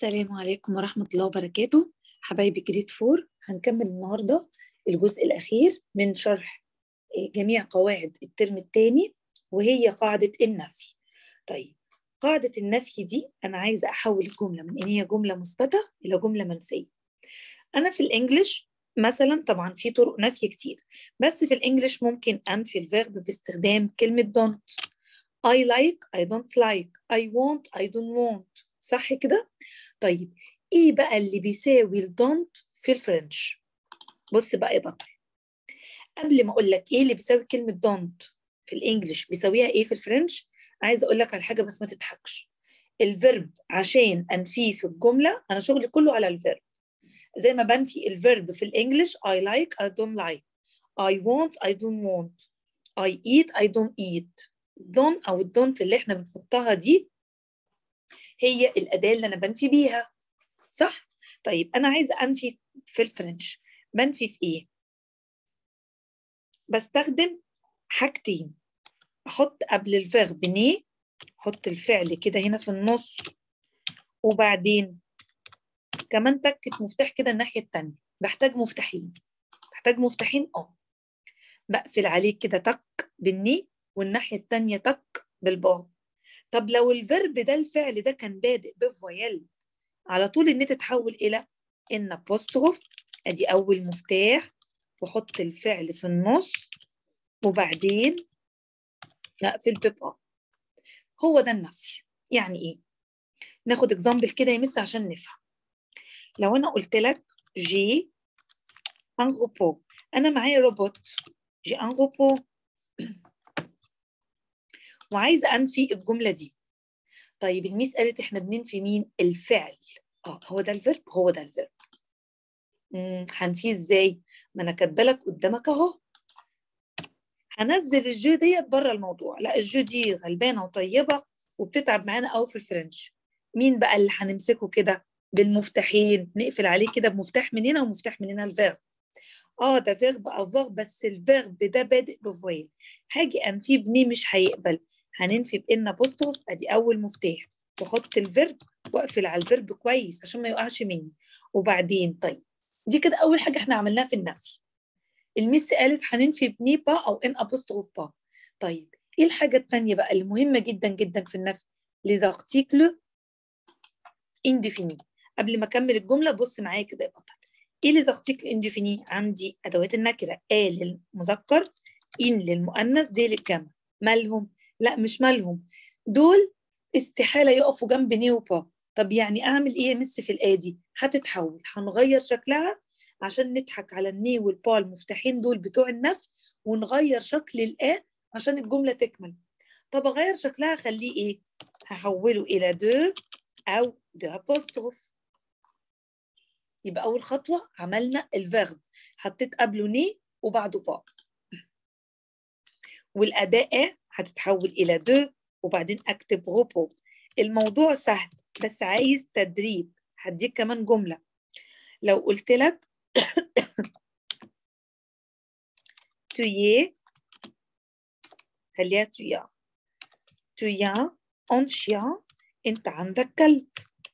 السلام عليكم ورحمة الله وبركاته حبايبي جريد فور هنكمل النهاردة الجزء الأخير من شرح جميع قواعد الترم الثاني وهي قاعدة النفي طيب قاعدة النفي دي أنا عايزة أحول الجملة من إن هي جملة مثبتة إلى جملة منفية أنا في الإنجليش مثلا طبعا في طرق نفي كتير بس في الإنجليش ممكن أنفي الفيرب باستخدام كلمة don't I like I don't like I want I don't want صح كده؟ طيب ايه بقى اللي بيساوي الدونت في الفرنش؟ بص بقى يا بطل قبل ما اقول لك ايه اللي بيساوي كلمه دونت في الانجليش بيساويها ايه في الفرنش؟ عايزه اقول لك على حاجه بس ما تضحكش الفيرب عشان انفيه في الجمله انا شغلي كله على الفيرب زي ما بنفي الفيرب في الانجليش I like I don't like I want I don't want I eat I don't eat don't او الدونت اللي احنا بنحطها دي هي الأداة اللي أنا بنفي بيها صح؟ طيب أنا عايزة أنفي في الفرنش بنفي في إيه؟ بستخدم حاجتين أحط قبل الفيرب ني أحط الفعل كده هنا في النص وبعدين كمان تكة مفتاح كده الناحية التانية بحتاج مفتاحين بحتاج مفتاحين اه بقفل عليه كده تك بالني والناحية التانية تك بالباء طب لو الفيرب ده الفعل ده كان بادئ بفويل على طول النت تتحول الى ان ابوستروف ادي اول مفتاح واحط الفعل في النص وبعدين اقفل بيبقى هو ده النفي يعني ايه ناخد اكزامبل كده يا مس عشان نفهم لو انا قلت لك جي ان روبو انا معايا روبوت جي ان روبو وعايزه انفي الجمله دي طيب الميس قالت احنا بننفي مين الفعل اه هو ده الفيرب هو ده الفيرب امم هنفيه ازاي ما انا كاتبه لك قدامك اهو هنزل الجو ديت بره الموضوع لا الجو دي غلبانه وطيبه وبتتعب معانا قوي في الفرنش مين بقى اللي هنمسكه كده بالمفتاحين نقفل عليه كده بمفتاح من هنا ومفتاح من هنا الفيرب اه ده فيرب افوار بس الفيرب ده بادئ بفويل هاجي انفيه بني مش هيقبل هننفي بان ابوستروف ادي اول مفتاح واحط الفيرب واقفل على الفيرب كويس عشان ما يوقعش مني وبعدين طيب دي كده اول حاجه احنا عملناها في النفي الميس قالت هننفي بني با او ان ابوستروف با طيب ايه الحاجه الثانيه بقى اللي مهمه جدا جدا في النفي لي ارتيكل انديفيني قبل ما اكمل الجمله بص معايا كده يا بطل ايه لي ارتيكل انديفيني عندي ادوات النكره ا للمذكر ان للمؤنث دي للجمع مالهم لا مش مالهم دول استحاله يقفوا جنب ني وبا طب يعني اعمل ايه يا مس في الادي هتتحول هنغير شكلها عشان نضحك على الني والبا المفتاحين دول بتوع النفي ونغير شكل الآ عشان الجمله تكمل طب اغير شكلها اخليه ايه هحوله الى دو او دو ابوستروف يبقى اول خطوه عملنا الفيرب حطيت قبله ني وبعده با والاداء هتتحول الى دو وبعدين اكتب روبو الموضوع سهل بس عايز تدريب هديك كمان جمله لو قلت لك تويي خليها تويا تويا اون شيا انت عندك كلب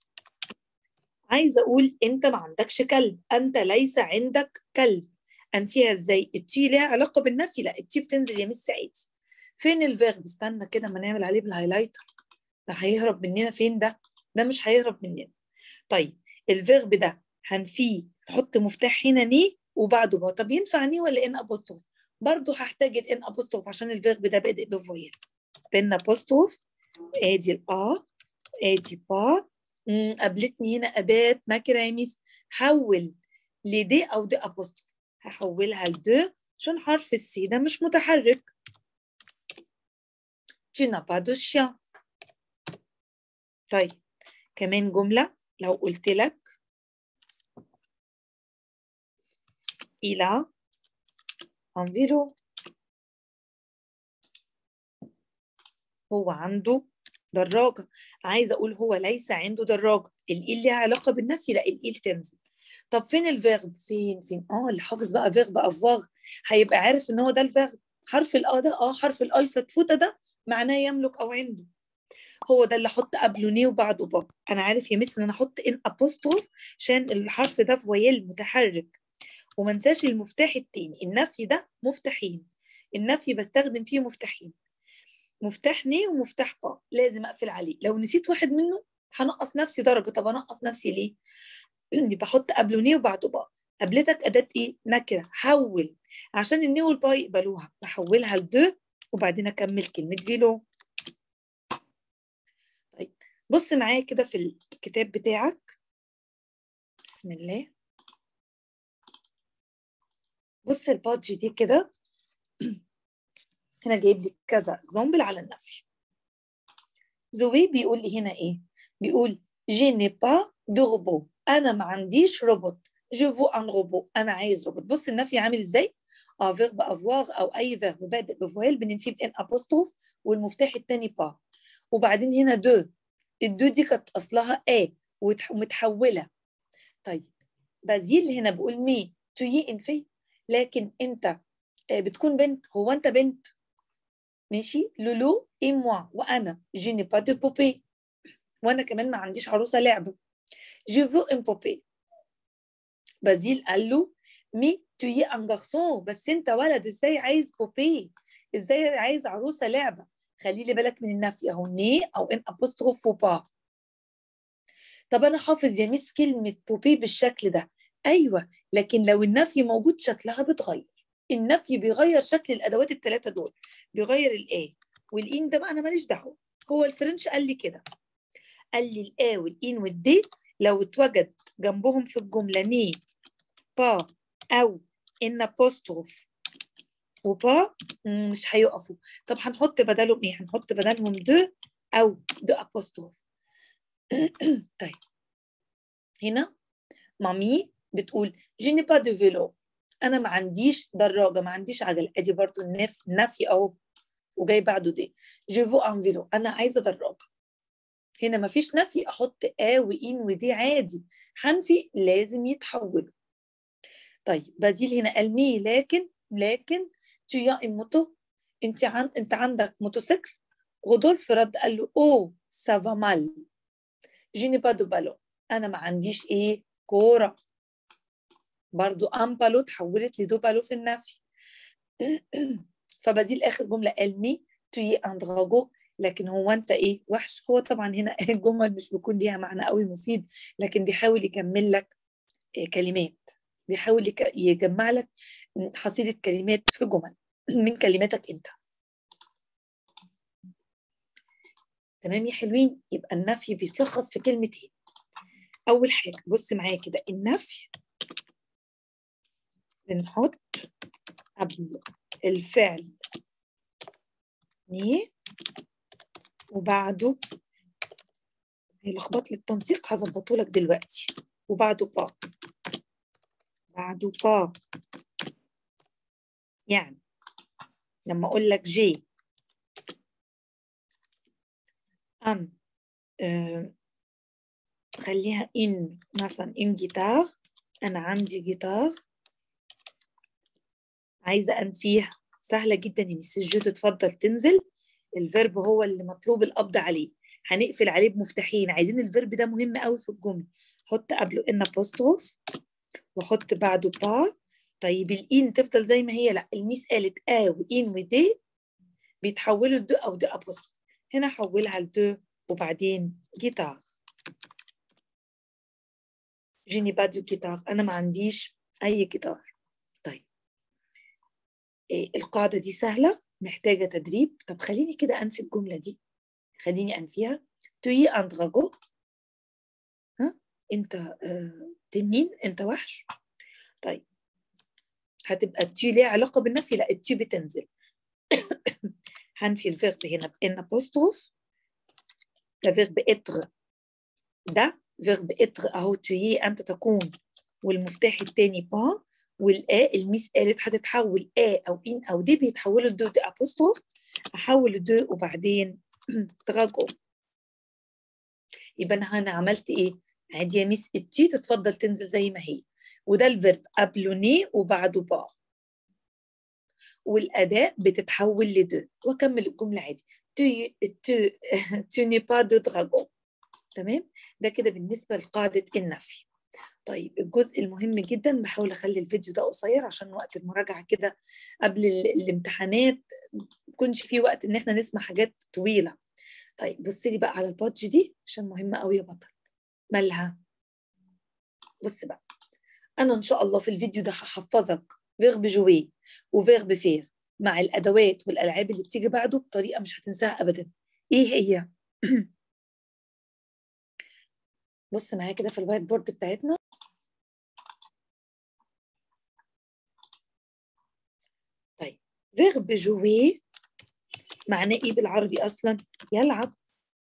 عايزه اقول انت ما عندكش كلب انت ليس عندك كلب انفيها ازاي التي ليها علاقه بالنفي لا التي بتنزل يا مس عادي فين الفيرب استنى كده ما نعمل عليه بالهايلايتر ده هيهرب مننا فين ده ده مش هيهرب مننا طيب الفيرب ده هنفيه نحط مفتاح هنا ني وبعده بقى طب ينفع ني ولا ان ابوستروف برضه هحتاج الان ابوستروف عشان الفيرب ده بادئ بفويل بين ابوستروف ادي الاه ادي با قابلتني هنا اداه نكره يا ميس حول لدي او دي ابوستروف هحولها لدو عشان حرف السي ده مش متحرك tu n'as pas de chien طيب كمان جملة لو قلت لك il a un vélo هو عنده دراجة عايزة أقول هو ليس عنده دراجة الإيل ليها علاقة بالنفي لا الإيل تنزل طب فين الفيرب فين فين اه اللي حافظ بقى فيرب افواغ هيبقى عارف ان هو ده الفيرب حرف الاه ده اه حرف الاي فتفوته ده معناه يملك او عنده هو ده اللي احط قبله ني وبعده با انا عارف يا مس ان انا احط ان ابوستروف عشان الحرف ده فويل متحرك وما انساش المفتاح التاني النفي ده مفتاحين النفي بستخدم فيه مفتاحين مفتاح ني ومفتاح با لازم اقفل عليه لو نسيت واحد منه هنقص نفسي درجه طب انقص نفسي ليه يبقى احط قبله ني وبعده با قابلتك اداه ايه نكره حول عشان الني والبا يقبلوها بحولها لدو وبعدين اكمل كلمه فيلو طيب بص معايا كده في الكتاب بتاعك بسم الله بص البادج دي كده هنا جايب لي كذا اكزامبل على النفي زوي بيقول لي هنا ايه بيقول جي ني با دو روبو انا ما عنديش روبوت جو فو ان روبو انا عايز روبوت بص النفي عامل ازاي اه فيرب افواغ او اي فيرب بادئ بفويل بننفيه بان ابوستروف والمفتاح الثاني با وبعدين هنا دو الدو دي كانت اصلها ا ومتحوله طيب بازيل هنا بقول مي تويي ان في لكن انت بتكون بنت هو انت بنت ماشي لولو اي موا وانا جي ني با دو بوبي وانا كمان ما عنديش عروسه لعبه جو فو ان بوبي بازيل قال له مي توي ان غارسون بس انت ولد ازاي عايز بوبي ازاي عايز عروسه لعبه خلي لي بالك من النفي اهو ني او ان ابوستروف با طب انا حافظ يا ميس كلمه بوبي بالشكل ده ايوه لكن لو النفي موجود شكلها بتغير النفي بيغير شكل الادوات الثلاثه دول بيغير الاي والان ده بقى انا ماليش دعوه هو الفرنش قال لي كده قال لي الا والان والدي لو اتوجد جنبهم في الجمله ني با او ان ابوستروف وبا مش هيقفوا طب هنحط بدلهم ايه هنحط بدلهم دو او دو ابوستروف طيب هنا مامي بتقول جي ني با دو فيلو انا ما عنديش دراجه ما عنديش عجله ادي برضو النف نفي اهو وجاي بعده دي جو فو ان فيلو انا عايزه دراجه هنا ما فيش نفي احط ا وان ودي عادي حنفي لازم يتحولوا طيب بازيل هنا قال مي لكن لكن tu as une moto انت عن انت عندك موتوسيكل غودولف رد قال له او سافا مال جيني با دو بالو انا ما عنديش ايه كوره برضو ام بالو تحولت لدو بالو في النفي فبازيل اخر جمله قال مي توي ان دراجو لكن هو انت ايه وحش هو طبعا هنا الجمل مش بيكون ليها معنى قوي مفيد لكن بيحاول يكمل لك إيه كلمات بيحاول يجمع لك حصيلة كلمات في جمل من كلماتك انت تمام يا حلوين يبقى النفي بيتلخص في كلمتين اول حاجه بص معايا كده النفي بنحط قبل الفعل ني وبعده هيلخبط لي التنسيق هظبطه لك دلوقتي وبعده با بعده با يعني لما اقول لك جي ان آه خليها ان مثلا ان جيتار انا عندي جيتار عايزه انفيها سهله جدا يا مس جو تتفضل تنزل الفيرب هو اللي مطلوب القبض عليه هنقفل عليه بمفتاحين عايزين الفيرب ده مهم قوي في الجمله حط قبله ان ابوستروف واحط بعده با طيب الإين تفضل زي ما هي لا الميس قالت آ وإين ودي بيتحولوا لدو أو دو أبوستروف هنا حولها لدو وبعدين جيتار جيني با دو جيتار أنا ما عنديش أي جيتار طيب إيه القاعدة دي سهلة محتاجة تدريب طب خليني كده أنفي الجملة دي خليني أنفيها توي أندراجو ها أنت آه تنين أنت وحش طيب هتبقى التي ليها علاقة بالنفي لا التي بتنزل هنفي الفيرب هنا بان ابوستروف ده فيرب اتر ده فيرب اتر اهو تيي انت تكون والمفتاح التاني با والا الميس قالت هتتحول ا او ان او دي بيتحولوا لدو دي ابوستروف احول لدو وبعدين تراجعوا يبقى انا هنا عملت ايه؟ عادي يا ميس التي تتفضل تنزل زي ما هي وده الفيرب قبله ني وبعده با والأداة بتتحول لدو وأكمل الجملة عادي tu, tu, tu n'es pas de dragon تمام ده كده بالنسبة لقاعدة النفي طيب الجزء المهم جدا بحاول اخلي الفيديو ده قصير عشان وقت المراجعه كده قبل الامتحانات ما يكونش فيه وقت ان احنا نسمع حاجات طويله طيب بصي لي بقى على البادج دي عشان مهمه قوي يا بطل مالها بص بقى انا ان شاء الله في الفيديو ده هحفظك فيرب جوي وفيرب فير مع الادوات والالعاب اللي بتيجي بعده بطريقه مش هتنساها ابدا ايه هي بص معايا كده في الوايت بورد بتاعتنا طيب فيرب جوي معناه ايه بالعربي اصلا يلعب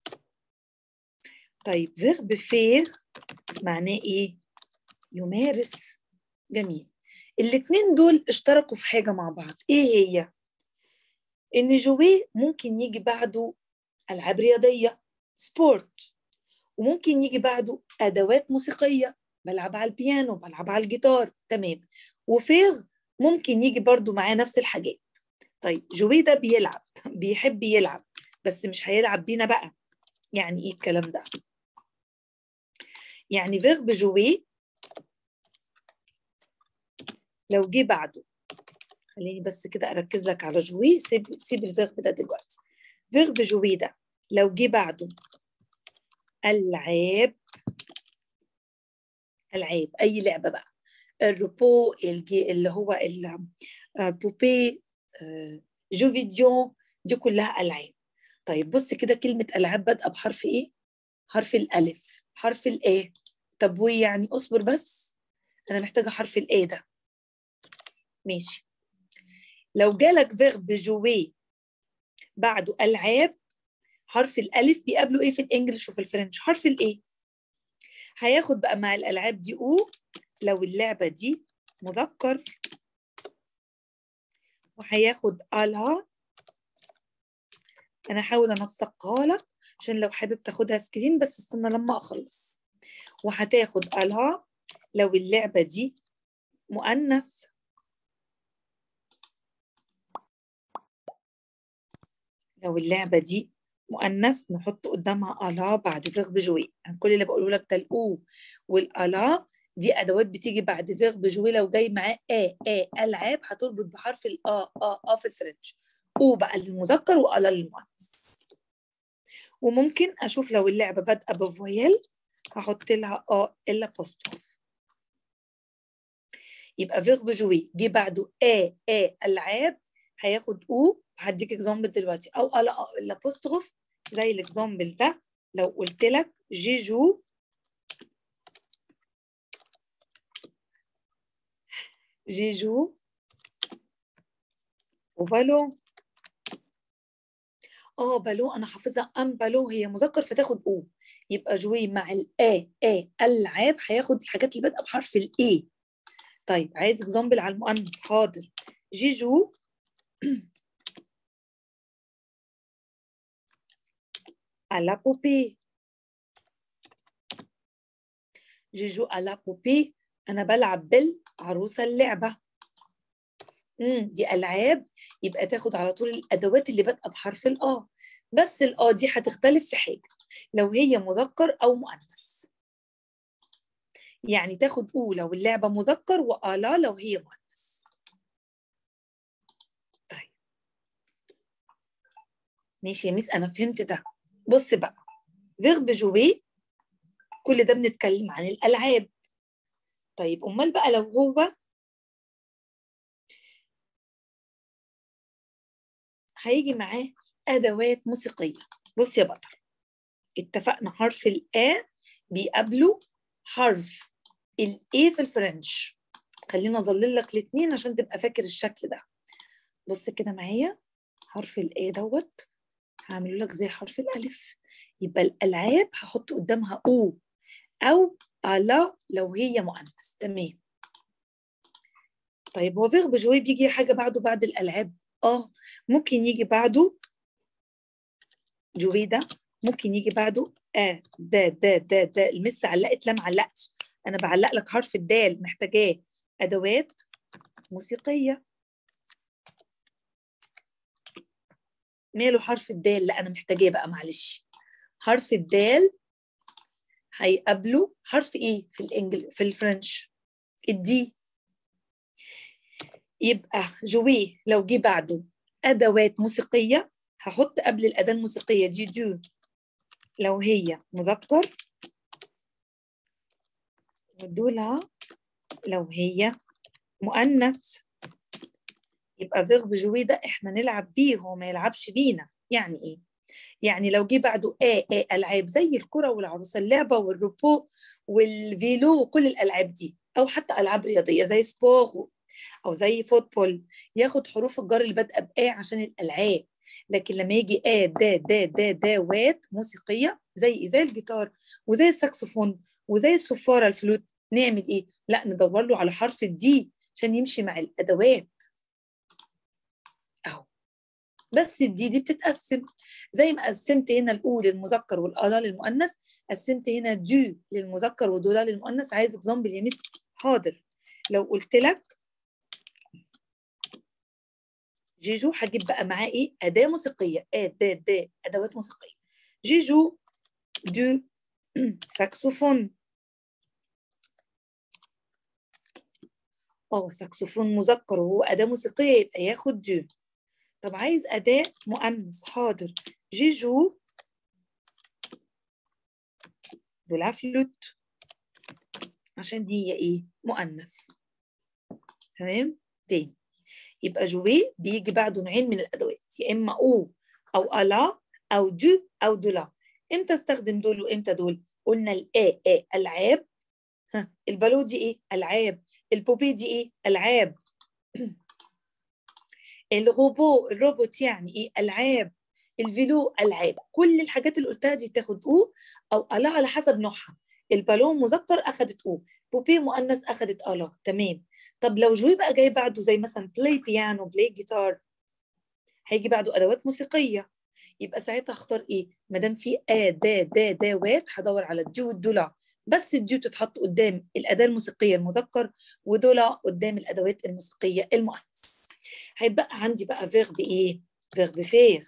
طيب فيرب فير معناه ايه يمارس جميل الاتنين دول اشتركوا في حاجه مع بعض ايه هي ان جوي ممكن يجي بعده العاب رياضيه سبورت وممكن يجي بعده ادوات موسيقيه بلعب على البيانو بلعب على الجيتار تمام وفيغ ممكن يجي برضو معاه نفس الحاجات طيب جوي ده بيلعب بيحب يلعب بس مش هيلعب بينا بقى يعني ايه الكلام ده يعني فيرب جوي لو جه بعده خليني بس كده اركز لك على جوي سيب سيب الفيرب ده دلوقتي فيرب جوي ده لو جه بعده العاب العاب اي لعبه بقى الروبو الجي اللي هو البوبي جو فيديو دي كلها العاب طيب بص كده كلمه العاب بادئه بحرف ايه حرف الالف حرف الايه طب ويه يعني اصبر بس انا محتاجه حرف الايه ده ماشي لو جالك فيرب جوي بعده العاب حرف الالف بيقابله ايه في الانجليش وفي الفرنش حرف الايه هياخد بقى مع الالعاب دي او لو اللعبه دي مذكر وهياخد الا انا هحاول انسقها لك عشان لو حابب تاخدها سكرين بس استنى لما اخلص وهتاخد الا لو اللعبه دي مؤنث لو اللعبه دي مؤنث نحط قدامها الا بعد فيرب جوي يعني كل اللي بقوله لك ده الاو والالا دي ادوات بتيجي بعد فيرب جوي لو جاي معاه ا ا العاب هتربط بحرف الا ا ا في الفرنش او بقى للمذكر والا للمؤنث وممكن اشوف لو اللعبه بادئه بفويل هحط لها ا الا بوستروف يبقى فيرب جوي جه بعده ا ا العاب هياخد او هديك اكزامبل دلوقتي او الا الابوستروف زي الاكزامبل ده لو قلت لك جيجو جيجو وبالو اه بالو انا حافظها ام بالو هي مذكر فتاخد او يبقى جوي مع الا ا العاب هياخد الحاجات اللي بادئه بحرف الاي طيب عايز اكزامبل على المؤنث حاضر جيجو à la poupée. Je joue à la poupée. أنا بلعب بالعروسة اللعبة. امم دي ألعاب يبقى تاخد على طول الأدوات اللي بادئة بحرف الآ. بس الآ دي هتختلف في حاجة لو هي مذكر أو مؤنث. يعني تاخد أو لو اللعبة مذكر وآلا لو هي مؤنث. طيب. ماشي يا ميس أنا فهمت ده. بص بقى فيرب جوي كل ده بنتكلم عن الالعاب طيب امال بقى لو هو هيجي معاه ادوات موسيقيه بص يا بطل اتفقنا حرف الا بيقابله حرف الاي في الفرنش خلينا اظلل لك الاثنين عشان تبقى فاكر الشكل ده بص كده معايا حرف الاي دوت هعمله لك زي حرف الألف يبقى الألعاب هحط قدامها أو أو ألا لو هي مؤنث تمام طيب هو فيرب جوي بيجي حاجة بعده بعد الألعاب آه ممكن يجي بعده جوي ده ممكن يجي بعده آ دا دا دا دا المس علقت لا معلقتش أنا بعلق لك حرف الدال محتاجاه أدوات موسيقية ماله حرف الدال لا انا محتاجاه بقى معلش حرف الدال هيقابله حرف ايه في الانجل في الفرنش الدي يبقى جوي لو جه بعده ادوات موسيقيه هحط قبل الاداه الموسيقيه دي دو لو هي مذكر ودولها لو هي مؤنث يبقى فيرب جوي ده احنا نلعب بيه هو ما يلعبش بينا يعني ايه يعني لو جه بعده آ آ ألعاب زي الكرة والعروسة اللعبة والروبو والفيلو وكل الألعاب دي أو حتى ألعاب رياضية زي سبور أو زي فوتبول ياخد حروف الجر اللي بادئة بآ عشان الألعاب لكن لما يجي آ دا دا دا دا وات موسيقية زي زي الجيتار وزي الساكسفون وزي الصفارة الفلوت نعمل إيه؟ لا ندور له على حرف الدي عشان يمشي مع الأدوات أهو بس الدي دي بتتقسم زي ما قسمت هنا الأو للمذكر والألا للمؤنث قسمت هنا دو للمذكر ودولا للمؤنث عايز اكزامبل يا مس حاضر لو قلت لك جيجو هجيب بقى معاه ايه أداة موسيقية آ دا دا أدوات موسيقية جيجو دو ساكسوفون اه ساكسوفون مذكر وهو أداة موسيقية يبقى ياخد دو طب عايز أداة مؤنث حاضر جيجو دو فلوت عشان هي ايه مؤنث تمام تاني يبقى جوي بيجي بعده نوعين من الادوات يا اما او او الا او دو او دولا امتى استخدم دول وامتى دول قلنا الا ا العاب ها البالو دي ايه العاب البوبي دي ايه العاب الروبو الروبوت يعني ايه العاب الفيلو العاب كل الحاجات اللي قلتها دي تاخد او او الا على حسب نوعها البالون مذكر اخذت او بوبي مؤنث اخذت الا تمام طب لو جوي بقى جاي بعده زي مثلا بلاي بيانو بلاي جيتار هيجي بعده ادوات موسيقيه يبقى ساعتها اختار ايه ما دام في ا دا دا داوات هدور على الدي والدولع بس الدي تتحط قدام الاداه الموسيقيه المذكر ودولع قدام الادوات الموسيقيه المؤنث هيبقى عندي بقى فيرب ايه فيرب فيغ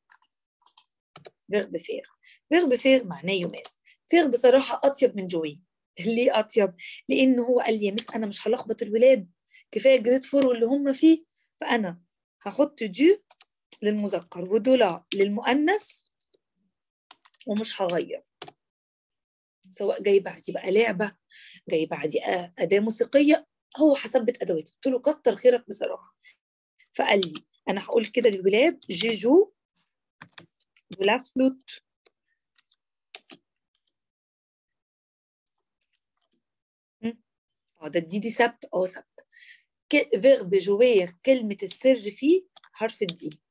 فيرب فيغ فيرب فيغ معناه يمارس فيغ بصراحه اطيب من جوي ليه اطيب لان هو قال لي يا مس انا مش هلخبط الولاد كفايه جريد فور واللي هم فيه فانا هحط دي للمذكر ودولا للمؤنث ومش هغير سواء جاي بعدي بقى لعبه جاي بعدي اداه موسيقيه هو هثبت ادواته قلت له كتر خيرك بصراحه فقال لي انا هقول كده للولاد جيجو دولا فلوت اه ده دي دي ثبت اه ثبت فيرب جوير كلمة السر فيه حرف الدي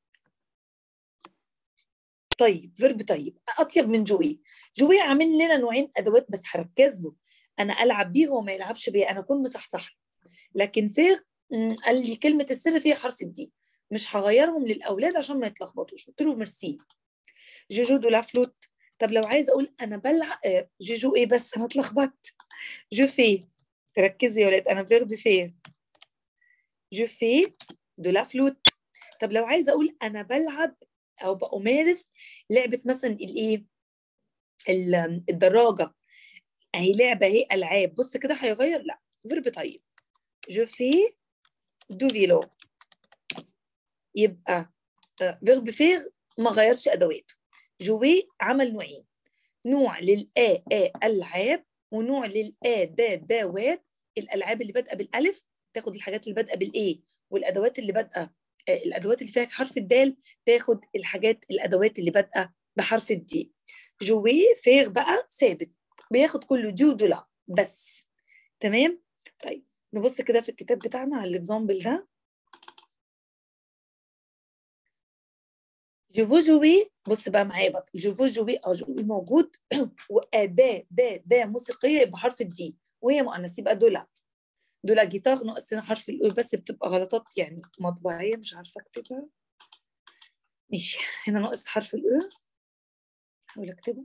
طيب فيرب طيب أطيب من جوي جوي عامل لنا نوعين أدوات بس هركز له أنا ألعب بيه وما يلعبش بيه أنا أكون مصحصح لكن فيغ قال لي كلمة السر فيها حرف الدي مش هغيرهم للأولاد عشان ما يتلخبطوش قلت له ميرسي جوجو دو لا فلوت طب لو عايز أقول أنا بلعب جوجو إيه بس أنا اتلخبطت جو في ركزوا يا ولاد انا فيرب فير جو في دو لا فلوت طب لو عايزه اقول انا بلعب او بمارس لعبه مثلا الايه الدراجه اهي لعبه اهي العاب بص كده هيغير لا فيرب طيب جو في دو فيلو يبقى فيرب فيغ ما غيرش ادواته جوي عمل نوعين نوع للآ آ ألعاب ونوع للآ دا داوات الالعاب اللي بادئه بالالف تاخد الحاجات اللي بادئه بالاي والادوات اللي بادئه الادوات اللي فيها حرف الدال تاخد الحاجات الادوات اللي بادئه بحرف الدي جوي فيغ بقى ثابت بياخد كله دي ودولا بس تمام طيب نبص كده في الكتاب بتاعنا على الاكزامبل ده جوفو جوي بص بقى معايا بقى جوفو جوي اه جوي موجود واداه دا دا موسيقيه يبقى حرف الدي وهي مؤنث يبقى دولا دولا جيتار ناقص هنا حرف الاو بس بتبقى غلطات يعني مطبعيه مش عارفه اكتبها ماشي هنا ناقص حرف الاو احاول اكتبه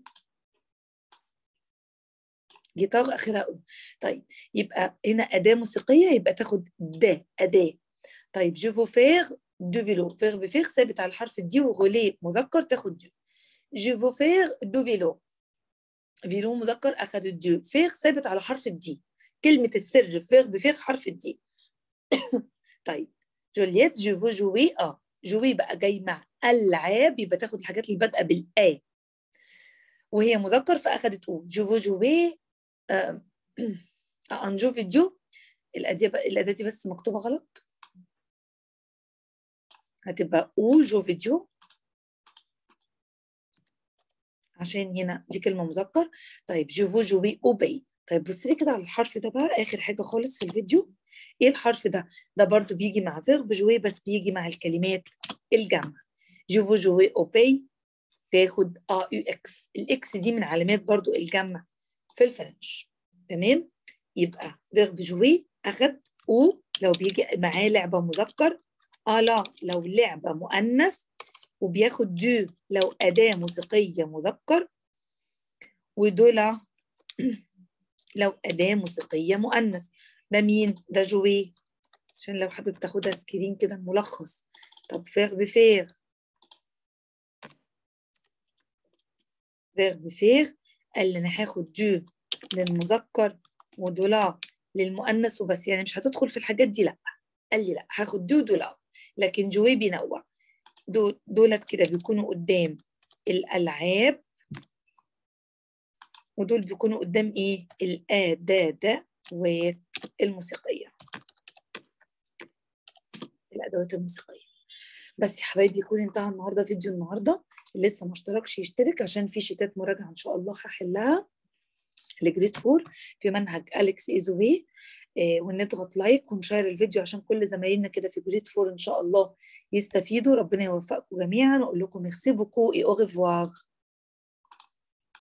جيتار اخرها او طيب يبقى هنا اداه موسيقيه يبقى تاخد دا اداه طيب جو فو فيغ دو فيلو فيرب فيغ ثابت على الحرف الدي وغولي مذكر تاخد دو جو فو فيغ دو فيلو فيلو مذكر اخد الدو فيغ ثابت على حرف الدي كلمة السر فيرب فيغ حرف الدي طيب جولييت جو فو جوي اه جوي بقى جاي مع العاب يبقى تاخد الحاجات اللي بادئه بالا وهي مذكر فاخدت او جو فو جوي آه انجو فيديو الاداه الاداه دي بس مكتوبه غلط هتبقى او جو فيديو عشان هنا دي كلمه مذكر طيب جو فو جوي اوبي طيب بصي لي كده على الحرف ده بقى اخر حاجه خالص في الفيديو ايه الحرف ده ده برضو بيجي مع فيرب جوي بس بيجي مع الكلمات الجمع جو فو جوي اوبي تاخد ا يو اكس الاكس دي من علامات برضو الجمع في الفرنش تمام يبقى فيرب جوي اخد او لو بيجي معاه لعبه مذكر الا لو لعبه مؤنث وبياخد دو لو اداه موسيقيه مذكر ودولا لو اداه موسيقيه مؤنث ده مين ده جوي عشان لو حابب تاخدها سكرين كده ملخص طب فيرب فيغ فيرب فيغ قال لي انا هاخد دو للمذكر ودولا للمؤنث وبس يعني مش هتدخل في الحاجات دي لا قال لي لا هاخد دو دولا لكن جوي بينوع دو دولت كده بيكونوا قدام الالعاب ودول بيكونوا قدام ايه الاداه والموسيقيه الادوات الموسيقيه بس يا حبايبي يكون انتهى النهارده فيديو النهارده اللي لسه ما اشتركش يشترك عشان في شيتات مراجعه ان شاء الله هحلها لجريد فور في منهج اليكس ايزوي آه ونضغط لايك ونشير الفيديو عشان كل زمايلنا كده في جريد فور ان شاء الله يستفيدوا ربنا يوفقكم جميعا واقول لكم ميرسي بوكو اي او ريفوار